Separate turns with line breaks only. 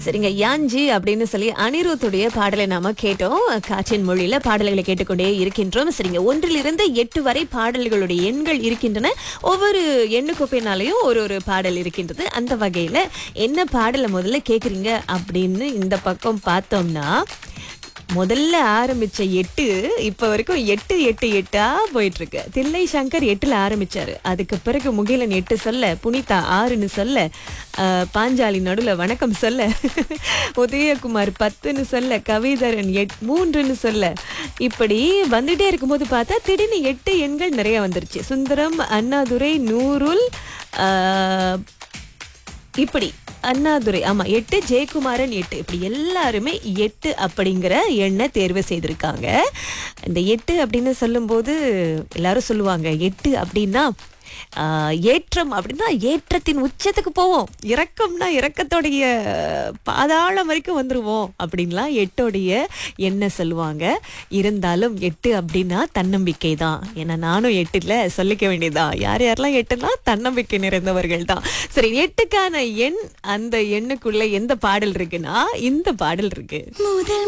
சரிங்க யாஞ்சி அப்படின்னு சொல்லி அனிருத்துடைய பாடலை நாம கேட்டோம் காற்றின் மொழியில பாடல்களை கேட்டுக்கொண்டே இருக்கின்றோம் சரிங்க ஒன்றிலிருந்து எட்டு வரை பாடல்களுடைய எண்கள் இருக்கின்றன ஒவ்வொரு எண்ணுக்கொப்பையினாலையும் ஒரு ஒரு பாடல் இருக்கின்றது அந்த வகையில என்ன பாடலை முதல்ல கேக்குறீங்க அப்படின்னு இந்த பக்கம் பார்த்தோம்னா முதல்ல ஆரம்பிச்ச எட்டு இப்ப வரைக்கும் எட்டு எட்டு எட்டா போயிட்டு இருக்கு தில்லை சங்கர் எட்டுல ஆரம்பிச்சாரு அதுக்கு பிறகு முகிலன் எட்டு சொல்ல புனிதா ஆறுன்னு சொல்ல அஹ், பாஞ்சாலி நடுவுல வணக்கம் சொல்ல உதயகுமார் பத்துன்னு சொல்ல கவிதரன் எட் மூன்றுன்னு சொல்ல இப்படி வந்துட்டே இருக்கும்போது பார்த்தா திடீர்னு எட்டு எண்கள் நிறைய வந்துருச்சு சுந்தரம் அண்ணாதுரை நூருல் அஹ், இப்படி அண்ணாதுரை ஆமா எட்டு ஜெயக்குமாரன் எட்டு இப்படி எல்லாருமே எட்டு அப்படிங்கிற எண்ணை தேர்வு செய்திருக்காங்க இந்த எட்டு அப்படின்னு சொல்லும்போது எல்லாரும் சொல்லுவாங்க எட்டு அப்படின்னா ஆஹ், ஏற்றம் அப்படின்னா ஏற்றத்தின் உச்சத்துக்கு போவோம் இறக்கம்னா இறக்கத்தோடைய பாதாளம் வரைக்கும் வந்துருவோம் அப்படின்லாம் எட்டோடைய எண்ணை சொல்லுவாங்க இருந்தாலும் எட்டு அப்படின்னா தன்னம்பிக்கை தான் ஏன்னா நானும் எட்டுல சொல்லிக்க வேண்டியதுதான் யார் யாரெல்லாம் எட்டுனா தன்னம்பிக்கை நிறைந்தவர்கள் தான் சரி எட்டுக்கான எண் அந்த எண்ணுக்குள்ள எந்த பாடல் இருக்குன்னா இந்த பாடல் இருக்கு
முதல்